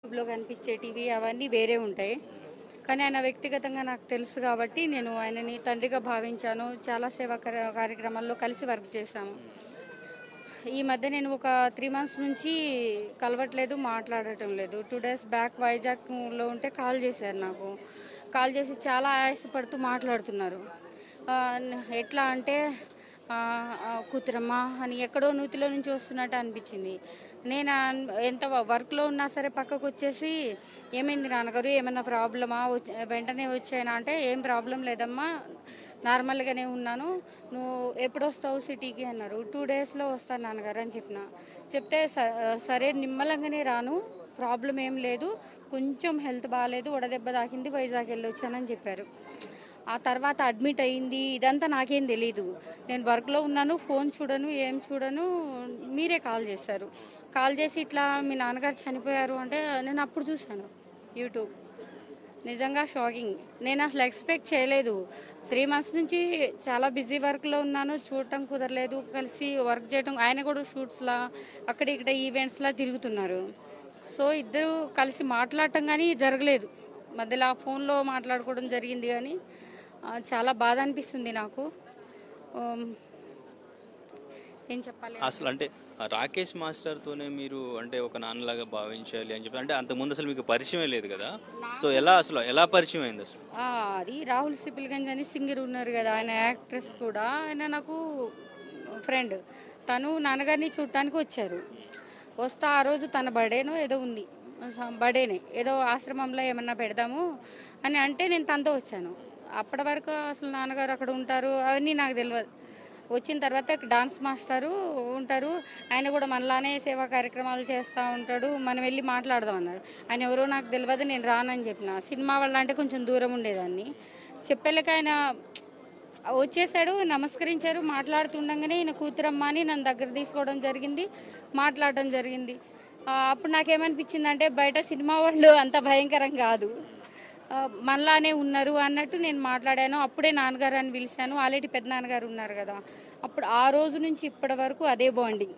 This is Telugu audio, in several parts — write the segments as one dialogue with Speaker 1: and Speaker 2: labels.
Speaker 1: యూట్యూబ్లో కనిపించేటివి అవన్నీ వేరే ఉంటాయి కానీ ఆయన వ్యక్తిగతంగా నాకు తెలుసు కాబట్టి నేను ఆయనని తండ్రిగా భావించాను చాలా సేవా కార్య- కార్యక్రమాల్లో కలిసి వర్క్ చేశాము ఈ మధ్య నేను ఒక త్రీ మంత్స్ నుంచి కలవట్లేదు మాట్లాడటం లేదు టూ డేస్ బ్యాక్ వైజాగ్లో ఉంటే కాల్ చేశారు నాకు కాల్ చేసి చాలా ఆయాసపడుతూ మాట్లాడుతున్నారు ఆ, ఎట్లా అంటే ఆ, ఆ, కూతురమ్మా అని ఎక్కడో నూతిలో నుంచి వస్తున్నట్టు అనిపించింది నేను అన్- ఎంత వర్క్లో ఉన్నా సరే పక్కకు వచ్చేసి ఏమైంది నాన్నగారు ఏమైనా ప్రాబ్లమా వచ్చ- వెంటనే వచ్చాయినా అంటే ఏం ప్రాబ్లం లేదమ్మా నార్మల్గానే ఉన్నాను నువ్వు ఎప్పుడు వస్తావు సిటీకి అన్నారు టూ డేస్లో వస్తాను నాన్నగారు అని చెప్పిన చెప్తే స- సరే నిమ్మలంగానే రాను ప్రాబ్లం ఏం లేదు కొంచెం హెల్త్ బాగాలేదు వడదెబ్బ తాకింది వైజాగ్ వెళ్ళి వచ్చానని చెప్పారు ఆ తర్వాత అడ్మిట్ అయ్యింది ఇదంతా నాకేం తెలీదు నేను వర్క్లో ఉన్నాను ఫోన్ చూడను ఏం చూడను మీరే కాల్ చేశారు కాల్ చేసి ఇట్లా మీ నాన్నగారు చనిపోయారు అంటే నేను అప్పుడు చూశాను యూట్యూబ్ నిజంగా షాకింగ్ నేను అసలు ఎక్స్పెక్ట్ చేయలేదు త్రీ మంత్స్ నుంచి చాలా బిజీ వర్క్లో ఉన్నాను చూడటం కుదరలేదు కలిసి వర్క్ చేయటం ఆయన కూడా షూట్స్లా అక్కడ ఇక్కడ ఈవెంట్స్లా తిరుగుతున్నారు సో ఇద్దరు కలిసి మాట్లాడటం కానీ జరగలేదు మధ్యలో ఆ ఫోన్లో మాట్లాడుకోవడం జరిగింది కానీ ఆ, చాలా బాధ అనిపిస్తుంది నాకు ఉమ్, ఏం చెప్పాలి
Speaker 2: అసలు అంటే ఆ రాకేష్ మాస్టర్తోనే మీరు అంటే ఒక నాన్నలాగా భావించాలి అని చెప్పి అంటే అంతకుముందు అసలు మీకు పరిచయం లేదు కదా సో ఎలా అసలు ఎలా పరిచయం అయింది అసలు
Speaker 1: ఆ, అది రాహుల్ సిపిల్గంజ్ అని సింగర్ ఉన్నారు కదా ఆయన యాక్ట్రెస్ కూడా ఆయన నాకు ఫ్రెండ్ తను నాన్నగారిని చూడటానికి వచ్చారు వస్తా ఆ రోజు తన బర్త్డేనో ఏదో ఉంది బర్త్డేనే ఏదో ఆశ్రమంలో ఏమన్నా పెడదాము అని అంటే నేను తనతో వచ్చాను అప్పటి వరకు అసలు నాన్నగారు అక్కడ ఉంటారు అవన్నీ నాకు తెలియదు వచ్చిన తర్వాత డాన్స్ మాస్టరు ఉంటారు ఆయన కూడా మనలానే సేవా కార్యక్రమాలు చేస్తూ ఉంటాడు మనం వెళ్ళి మాట్లాడదాం అన్నారు ఆయన ఎవరో నాకు తెలియదు నేను రానని చెప్పిన సినిమా వాళ్ళ అంటే కొంచెం దూరం ఉండేదాన్ని చెప్పలేక ఆయన వచ్చేసాడు నమస్కరించారు మాట్లాడుతుండగానే ఈయన కూతురమ్మ అని నన్ను దగ్గర తీసుకోవడం జరిగింది మాట్లాడడం జరిగింది ఆ, అప్పుడు నాకేమనిపించింది అంటే బయట సినిమా వాళ్ళు అంత భయంకరం కాదు ఆ, మనలానే ఉన్నారు అన్నట్టు నేను మాట్లాడాను అప్పుడే నాన్నగారు అని పిలిచాను ఆల్రెడీ పెద్ద నాన్నగారు ఉన్నారు కదా అప్పుడు ఆ రోజు నుంచి ఇప్పటి వరకు అదే బాండింగ్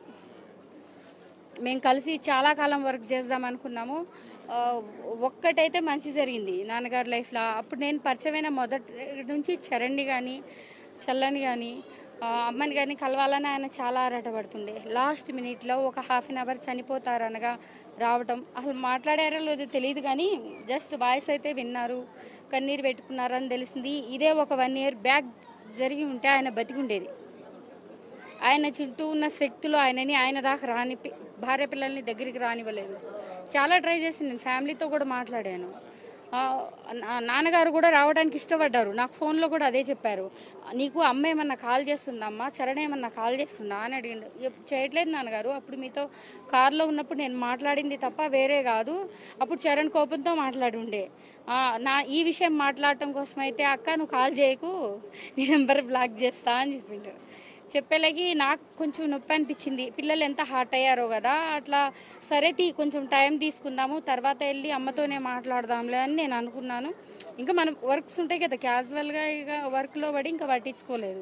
Speaker 1: మేము కలిసి చాలా కాలం వర్క్ చేద్దాం అనుకున్నాము ఆ, ఒక్కటైతే మంచి జరిగింది నాన్నగారి లైఫ్లో అప్పుడు నేను పరిచయమైన మొదటి నుంచి చరణ్ని కానీ చల్లని కానీ అమ్మని కానీ కలవాలని ఆయన చాలా ఆరాటపడుతుండే లాస్ట్ మినిట్లో ఒక హాఫ్ అన్ అవర్ చనిపోతారనగా రావటం అసలు మాట్లాడారో లేదో తెలియదు కానీ జస్ట్ వాయిస్ అయితే విన్నారు కన్నీరు పెట్టుకున్నారని తెలిసింది ఇదే ఒక వన్ ఇయర్ బ్యాక్ జరిగి ఉంటే ఆయన బతికుండేది ఆయన చుట్టూ ఉన్న శక్తులు ఆయనని ఆయన దాకా రాని భార్య పిల్లల్ని దగ్గరికి రానివ్వలేదు చాలా ట్రై చేసి నేను ఫ్యామిలీతో కూడా మాట్లాడాను ఆ, నా- నాన్నగారు కూడా రావడానికి ఇష్టపడ్డారు నాకు ఫోన్లో కూడా అదే చెప్పారు నీకు అమ్మ ఏమన్నా కాల్ చేస్తుందమ్మా చరణ్ ఏమన్నా కాల్ చేస్తుందా అని అడిగిండు "ఎప్- చేయట్లేదు నాన్నగారు అప్పుడు మీతో కారులో ఉన్నప్పుడు నేను మాట్లాడింది తప్ప వేరే కాదు అప్పుడు చరణ్ కోపంతో మాట్లాడి ఉండే "ఆ, నా ఈ విషయం మాట్లాడటం కోసం అయితే అక్క నువ్వు కాల్ చేయకు నీ నెంబర్ బ్లాక్ చేస్తా అని చెప్పిండు చెప్పేలాగి నాకు కొంచెం నొప్పి అనిపించింది పిల్లలు ఎంత హార్ట్ అయ్యారో కదా అట్లా సరే తీ కొంచెం టైం తీసుకుందాము తర్వాత వెళ్ళి అమ్మతోనే మాట్లాడదాంలే అని నేను అనుకున్నాను ఇంకా మనం వర్క్స్ ఉంటాయి కదా క్యాజువల్గా ఇక వర్క్లో పడి ఇంకా పట్టించుకోలేదు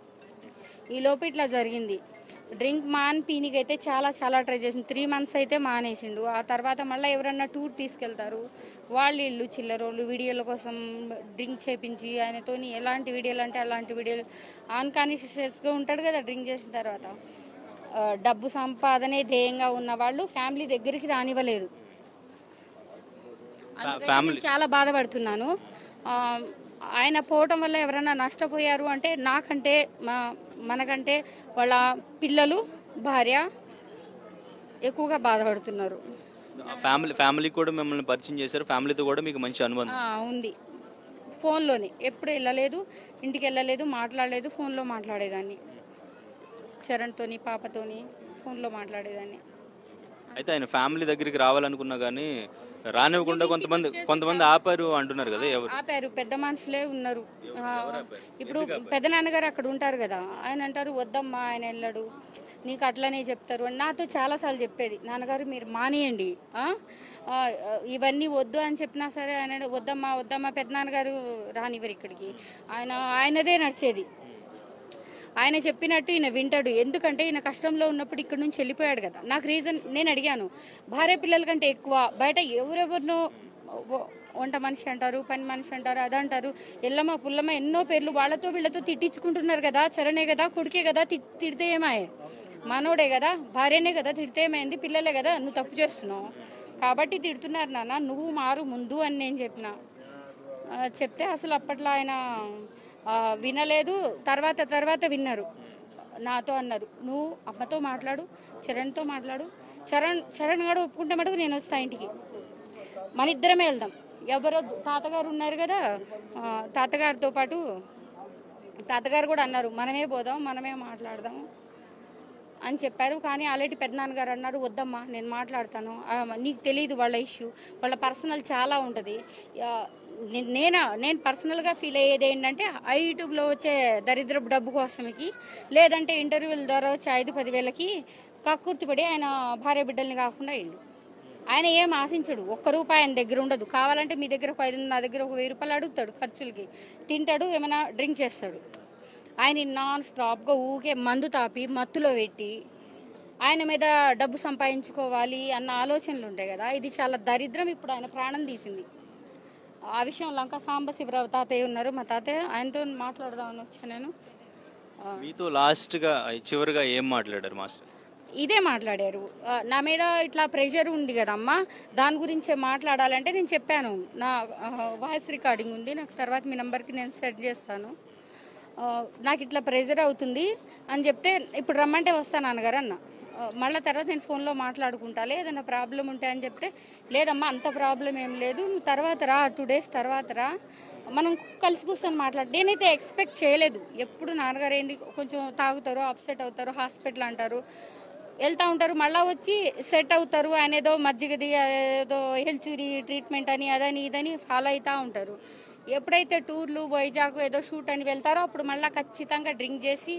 Speaker 1: ఈ లోపు ఇట్లా జరిగింది డ్రింక్ మాన్ పీనికి అయితే చాలా చాలా ట్రై చేసింది త్రీ మంత్స్ అయితే మానేసిండు ఆ తర్వాత మళ్ళీ ఎవరన్నా టూర్ తీసుకెళ్తారు వాళ్ళు ఇల్లు చిల్లరోళ్ళు వీడియోల కోసం డ్రింక్ చేపించి ఆయనతోని ఎలాంటి వీడియోలు అంటే అలాంటి వీడియోలు అన్కాన్షియస్గా ఉంటాడు కదా డ్రింక్ చేసిన తర్వాత ఆ, డబ్బు సంపాదనే ధ్యేయంగా ఉన్న వాళ్ళు ఫ్యామిలీ దగ్గరికి రానివ్వలేదు అందుకని నేను చాలా బాధపడుతున్నాను ఆ, ఆయన పోవటం వల్ల ఎవరైనా నష్టపోయారు అంటే నాకంటే మా మనకంటే వాళ్ళ పిల్లలు భార్య ఎక్కువగా బాధపడుతున్నారు
Speaker 2: ఫ్యామిలీ ఫ్యామిలీ కూడా మిమ్మల్ని పరిచయం చేశారు ఫ్యామిలీతో కూడా మీకు మంచి అనుబంధం
Speaker 1: ఆ, ఉంది ఫోన్లోనే ఎప్పుడు వెళ్ళలేదు ఇంటికి వెళ్ళలేదు మాట్లాడలేదు ఫోన్లో మాట్లాడేదాన్ని చరణ్తోని పాపతోని ఫోన్లో మాట్లాడేదాన్ని
Speaker 2: అయితే ఆయన ఫ్యామిలీ దగ్గరికి రావాలనుకున్నా కానీ రానివ్వకుండా కొంతమంది కొంతమంది ఆపారు అంటున్నారు కదా ఎవరు
Speaker 1: ఆపారు పెద్ద మనుషులే ఉన్నారు ఆ, ఇప్పుడు పెద్ద నాన్నగారు అక్కడ ఉంటారు కదా ఆయన అంటారు వద్దమ్మా ఆయన వెళ్ళడు నీకు అట్లనే చెప్తారు అని నాతో చాలాసార్లు చెప్పేది నాన్నగారు మీరు మానేయండి ఆ? ఆ, ఇవన్నీ వద్దు అని చెప్పినా సరే ఆయన వద్దమ్మా వద్దమ్మా పెద్ద నాన్నగారు రానివ్వరు ఇక్కడికి ఆయన ఆయనదే నడిచేది ఆయన చెప్పినట్టు ఈయన వింటాడు ఎందుకంటే ఈయన కష్టంలో ఉన్నప్పుడు ఇక్కడ నుంచి వెళ్ళిపోయాడు కదా నాకు రీజన్ నేను అడిగాను భార్య పిల్లల కంటే ఎక్కువ బయట ఎవరెవరినో వ- వంట మనిషి అంటారు పని మనిషి అంటారు అదంటారు ఎల్లమ్మ పుల్లమ్మ ఎన్నో పేర్లు వాళ్ళతో వీళ్ళతో తిట్టించుకుంటున్నారు కదా చరణే కదా కొడుకే కదా తి- తిడితే ఏమాయే మనోడే కదా భార్యనే కదా తిడితే ఏమైంది పిల్లలే కదా నువ్వు తప్పు చేస్తున్నావు కాబట్టి తిడుతున్నారు నాన్న నువ్వు మారు ముందు అని నేను చెప్పిన ఆ, చెప్తే అసలు అప్పట్లో ఆయన ఆ, వినలేదు తర్వాత తర్వాత విన్నారు నాతో అన్నారు నువ్వు అమ్మతో మాట్లాడు చరణ్తో మాట్లాడు చరణ్ చరణ్ కూడా ఒప్పుకుంటే మటుకు నేను వస్తా ఇంటికి మన ఇద్దరమే వెళ్దాం ఎవరో తాతగారు ఉన్నారు కదా ఆ, తాతగారితో పాటు తాతగారు కూడా అన్నారు మనమే పోదాం మనమే మాట్లాడదాం అని చెప్పారు కానీ ఆల్రెడీ పెద్దనాన్నగారు అన్నారు వద్దమ్మా నేను మాట్లాడతాను ఆ, నీకు తెలియదు వాళ్ళ ఇష్యూ వాళ్ళ పర్సనల్ చాలా ఉంటుంది ఆ, నే- నేనా నేను పర్సనల్గా ఫీల్ అయ్యేది ఏంటంటే ఆ యూట్యూబ్లో వచ్చే దరిద్రపు డబ్బు కోసమకి లేదంటే ఇంటర్వ్యూల ద్వారా వచ్చే ఐదు పదివేలకి కక్కుర్తిపడి ఆయన భార్య బిడ్డల్ని కాకుండా అయ్యిండు ఆయన ఏం ఆశించడు ఒక్క రూపాయి ఆయన దగ్గర ఉండదు కావాలంటే మీ దగ్గర ఒక ఐదు నా దగ్గర ఒక వెయ్యి రూపాయలు అడుగుతాడు ఖర్చులకి తింటాడు ఏమైనా డ్రింక్ చేస్తాడు ఆయన నాన్ స్టాప్గా ఊకే మందు తాపి మత్తులో పెట్టి ఆయన మీద డబ్బు సంపాదించుకోవాలి అన్న ఆలోచనలు ఉంటాయి కదా ఇది చాలా దరిద్రం ఇప్పుడు ఆయన ప్రాణం తీసింది ఆ విషయం లంక సాంబశివరావు తాతయ్య ఉన్నారు మా తాతయ్య ఆయనతో మాట్లాడదామని వచ్చాను నేను
Speaker 2: మీతో లాస్ట్గా చివరిగా ఏం మాట్లాడారు మాస్టర్
Speaker 1: ఇదే మాట్లాడారు ఆ, నా మీద ఇట్లా ప్రెషర్ ఉంది కదమ్మా దాని గురించే మాట్లాడాలంటే నేను చెప్పాను నా వాయిస్ రికార్డింగ్ ఉంది నాకు తర్వాత మీ నెంబర్కి నేను సెట్ చేస్తాను ఆ, నాకు ఇట్లా ప్రెషర్ అవుతుంది అని చెప్తే ఇప్పుడు రమ్మంటే వస్తాను నాన్నగారు అన్న ఆ, మళ్ళా తర్వాత నేను ఫోన్లో మాట్లాడుకుంటాలే ఏదైనా ప్రాబ్లం ఉంటే అని చెప్తే లేదమ్మా అంత ప్రాబ్లం ఏం లేదు నువ్వు తర్వాత రా టూ డేస్ తర్వాత రా మనం కలిసి కూర్చొని మాట్లాడు నేనైతే ఎక్స్పెక్ట్ చేయలేదు ఎప్పుడు నాన్నగారు ఏంది కొంచెం తాగుతారు అప్సెట్ అవుతారు హాస్పిటల్ అంటారు వెళ్తా ఉంటారు మళ్ళీ వచ్చి సెట్ అవుతారు ఆయన ఏదో మజ్జిగది ఏదో హెల్చూరి ట్రీట్మెంట్ అని అదని ఇదని ఫాలో అవుతూ ఉంటారు ఎప్పుడైతే టూర్లు వైజాగ్ ఏదో షూట్ అని వెళ్తారో అప్పుడు మళ్ళీ ఖచ్చితంగా డ్రింక్ చేసి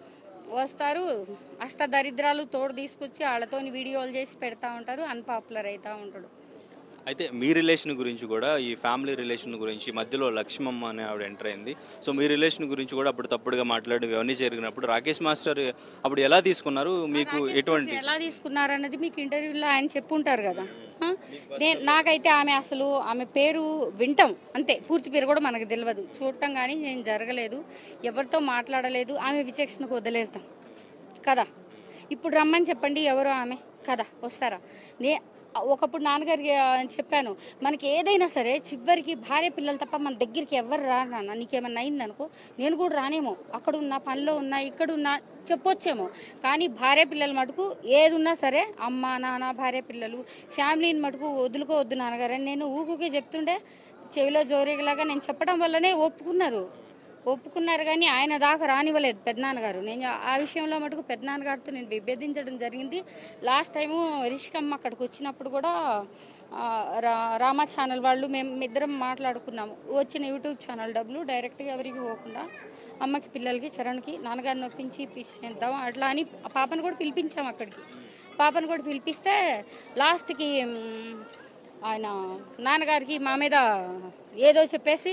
Speaker 1: వస్తారు అష్టదరిద్రాలు తోడు తీసుకొచ్చి వాళ్ళతో వీడియోలు చేసి పెడతా ఉంటారు అన్పాపులర్ అవుతూ ఉంటాడు
Speaker 2: అయితే మీ రిలేషన్ గురించి కూడా ఈ ఫ్యామిలీ రిలేషన్ గురించి మధ్యలో లక్ష్మమ్మ అనే ఆవిడ ఎంటర్ అయింది సో మీ రిలేషన్ గురించి కూడా అప్పుడు తప్పుడుగా మాట్లాడి ఇవన్నీ జరిగినప్పుడు రాకేష్ మాస్టర్ అప్పుడు ఎలా తీసుకున్నారు మీకు ఎటువంటి
Speaker 1: ఎలా తీసుకున్నారన్నది మీకు ఇంటర్వ్యూలో ఆయన చెప్పుంటారు కదా ఆ? నేను నాకైతే ఆమె అసలు ఆమె పేరు వింటాం అంతే పూర్తి పేరు కూడా మనకు తెలియదు చూడటం కానీ నేను జరగలేదు ఎవరితో మాట్లాడలేదు ఆమె విచక్షణకు వదిలేస్తాం కదా ఇప్పుడు రమ్మని చెప్పండి ఎవరో ఆమె కదా వస్తారా నే ఒకప్పుడు నాన్నగారికి ఆ, చెప్పాను మనకి ఏదైనా సరే చివరికి భార్య పిల్లలు తప్ప మన దగ్గరికి ఎవరు రా నాన్న నీకేమన్నా అయిందనుకో నేను కూడా రానేమో అక్కడ ఉన్నా పనిలో ఉన్నా ఇక్కడ ఉన్నా చెప్పొచ్చేమో కానీ భార్య పిల్లల మటుకు ఏది ఉన్నా సరే అమ్మ నాన్న భార్య పిల్లలు ఫ్యామిలీని మటుకు వదులుకోవద్దు నాన్నగారని నేను ఊకుకే చెప్తుండే చెవిలో జోరేగలాగా నేను చెప్పడం వల్లనే ఒప్పుకున్నారు ఒప్పుకున్నారు కానీ ఆయన దాకా రానివ్వలేదు పెద్దనాన్నగారు నేను ఆ విషయంలో మటుకు పెద్దనాన్నగారితో నేను విభేదించడం జరిగింది లాస్ట్ టైము రిషికమ్మ అక్కడికి వచ్చినప్పుడు కూడా ఆ, రా రామా ఛానల్ వాళ్ళు మేము ఇద్దరం మాట్లాడుకున్నాము వచ్చిన యూట్యూబ్ ఛానల్ డబ్బులు డైరెక్ట్గా ఎవరికి పోకుండా అమ్మకి పిల్లలకి చరణ్కి నాన్నగారిని ఒప్పించి ఇప్పించేద్దాం అట్లా అని ఆ పాపను కూడా పిలిపించాము అక్కడికి పాపను కూడా పిలిపిస్తే లాస్ట్కి మ్, ఆయన నాన్నగారికి మా మీద ఏదో చెప్పేసి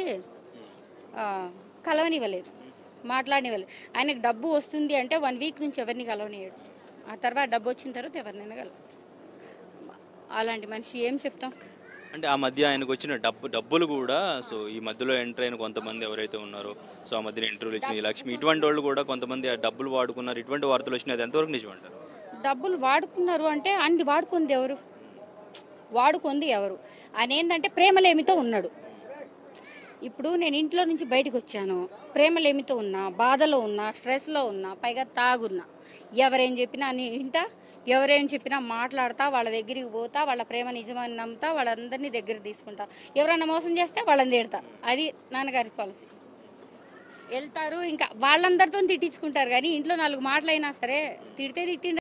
Speaker 1: ఆ, కలవనివ్వలేదు మాట్లాడనివ్వలేదు ఆయనకు డబ్బు వస్తుంది అంటే వన్ వీక్ నుంచి ఎవరిని కలవనియడు ఆ తర్వాత డబ్బు వచ్చిన తర్వాత ఎవరినైనా కలవ అలాంటి మనిషి ఏం చెప్తాం
Speaker 2: అంటే ఆ మధ్య ఆయనకు వచ్చిన డబ్బు డబ్బులు కూడా సో ఈ మధ్యలో ఎంటర్ అయిన కొంతమంది ఎవరైతే ఉన్నారో సో ఆ మధ్యన ఇంటర్వ్యూలు ఇచ్చిన ఈ లక్ష్మి ఇటువంటి వాళ్ళు కూడా కొంతమంది ఆ డబ్బులు వాడుకున్నారు ఇటువంటి వార్తలు వచ్చినాయి అది ఎంతవరకు నిజం అంటారు
Speaker 1: డబ్బులు వాడుకున్నారు అంటే అన్ని వాడుకుంది ఎవరు వాడుకుంది ఎవరు ఆయన ఏంటంటే ప్రేమలేమితో ఉన్నాడు ఇప్పుడు నేను ఇంట్లో నుంచి బయటకు వచ్చాను ప్రేమలేమితో ఉన్నా బాధలో ఉన్నా స్ట్రెస్లో ఉన్నా పైగా తాగున్నా ఎవరేం చెప్పినా అని ఇంట ఎవరేం చెప్పినా మాట్లాడతా వాళ్ళ దగ్గరికి పోతా వాళ్ళ ప్రేమ నిజమని నమ్ముతా వాళ్ళందరినీ దగ్గర తీసుకుంటా ఎవరైనా మోసం చేస్తే వాళ్ళని తిడతా అది నాన్నగారి పాలసీ వెళ్తారు ఇంకా వాళ్ళందరితో తిట్టించుకుంటారు కానీ ఇంట్లో నాలుగు మాటలైనా సరే తిడితే తిట్టింది